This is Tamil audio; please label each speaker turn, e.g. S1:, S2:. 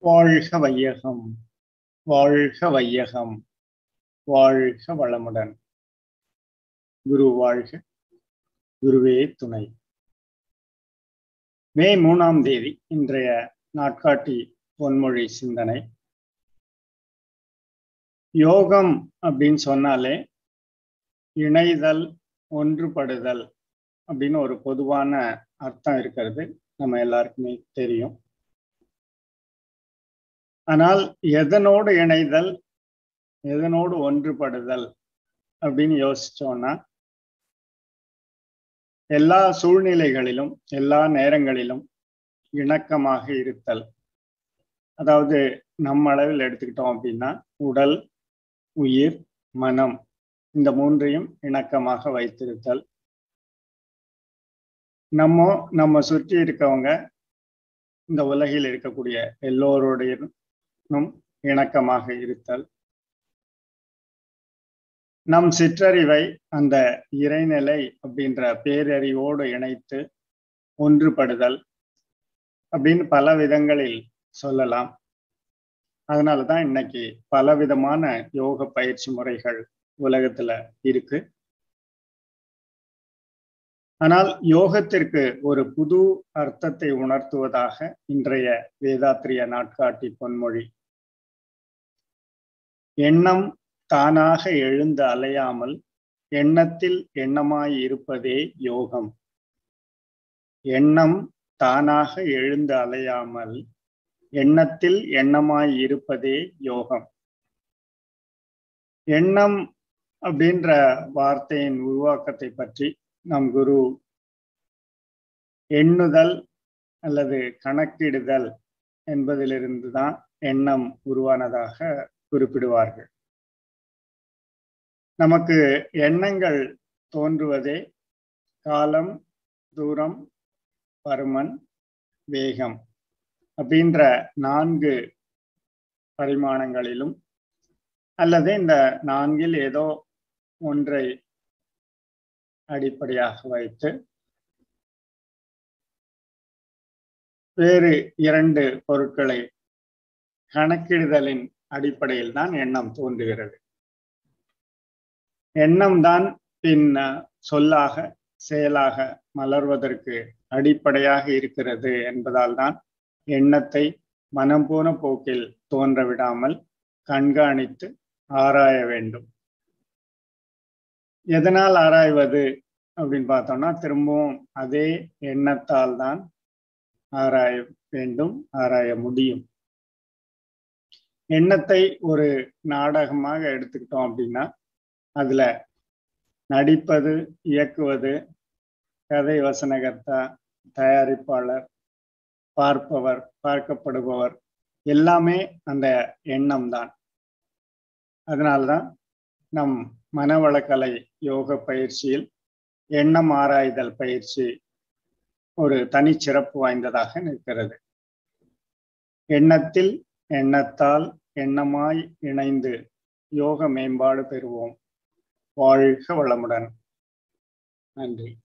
S1: வாழ்க வையகம் வாழ்க வையகம் வாழ்க வளமுடன் குரு வாழ்க குருவே துணை மே மூணாம் தேதி இன்றைய நாட்காட்டி பொன்மொழி சிந்தனை யோகம் அப்படின்னு சொன்னாலே இணைதல் ஒன்றுபடுதல் அப்படின்னு ஒரு பொதுவான அர்த்தம் இருக்கிறது நம்ம எல்லாருக்குமே தெரியும் ஆனால் எதனோடு இணைதல் எதனோடு ஒன்றுபடுதல் அப்படின்னு யோசிச்சோம்னா எல்லா சூழ்நிலைகளிலும் எல்லா நேரங்களிலும் இணக்கமாக இருத்தல் அதாவது நம்ம அளவில் எடுத்துக்கிட்டோம் அப்படின்னா உடல் உயிர் மனம் இந்த மூன்றையும் இணக்கமாக வைத்திருத்தல் நம்ம நம்ம சுற்றி இருக்கவங்க இந்த உலகில் இருக்கக்கூடிய எல்லோருடையும் இணக்கமாக இருத்தல் நம் சிற்றறிவை அந்த இறைநிலை அப்படின்ற பேரறிவோடு இணைத்து ஒன்றுபடுதல் அப்படின்னு பல விதங்களில் சொல்லலாம் அதனால தான் இன்னைக்கு பல விதமான யோக பயிற்சி முறைகள் உலகத்துல இருக்கு ஆனால் யோகத்திற்கு ஒரு புது அர்த்தத்தை உணர்த்துவதாக இன்றைய வேதாத்திரிய நாட்காட்டி பொன்மொழி எண்ணம் தானாக எழுந்து அலையாமல் எண்ணத்தில் எண்ணமாய் இருப்பதே யோகம் எண்ணம் தானாக எழுந்து அலையாமல் எண்ணத்தில் எண்ணமாய் இருப்பதே யோகம் எண்ணம் அப்படின்ற வார்த்தையின் உருவாக்கத்தை பற்றி நம் குரு எண்ணுதல் அல்லது கணக்கிடுதல் என்பதிலிருந்து தான் எண்ணம் உருவானதாக குறிப்பிடுவார்கள் நமக்கு எண்ணங்கள் தோன்றுவதே காலம் தூரம் பருமன் வேகம் அப்படின்ற நான்கு பரிமாணங்களிலும் அல்லது இந்த நான்கில் ஏதோ ஒன்றை அடிப்படையாக வைத்து வேறு இரண்டு பொருட்களை கணக்கிடுதலின் அடிப்படையில் தான் எண்ணம் தோன்றுகிறது எண்ணம் தான் பின் சொல்லாக செயலாக மலர்வதற்கு அடிப்படையாக இருக்கிறது என்பதால் தான் எண்ணத்தை மனம் போன போக்கில் தோன்ற விடாமல் கண்காணித்து ஆராய வேண்டும் எதனால் ஆராய்வது அப்படின்னு பார்த்தோம்னா திரும்பவும் அதே எண்ணத்தால் தான் ஆராய வேண்டும் ஆராய முடியும் எண்ணத்தை ஒரு நாடகமாக எடுத்துக்கிட்டோம் அப்படின்னா அதுல நடிப்பது இயக்குவது கதை வசனகர்த்தா தயாரிப்பாளர் பார்ப்பவர் பார்க்கப்படுபவர் எல்லாமே அந்த எண்ணம் தான் அதனால்தான் நம் மனவளக்கலை யோக பயிற்சியில் எண்ணம் ஆராய்தல் பயிற்சி ஒரு தனிச்சிறப்பு வாய்ந்ததாக நிற்கிறது எண்ணத்தில் எண்ணத்தால் எண்ணமாய் இணைந்து யோக மேம்பாடு பெறுவோம் வாழ்க வளமுடன் நன்றி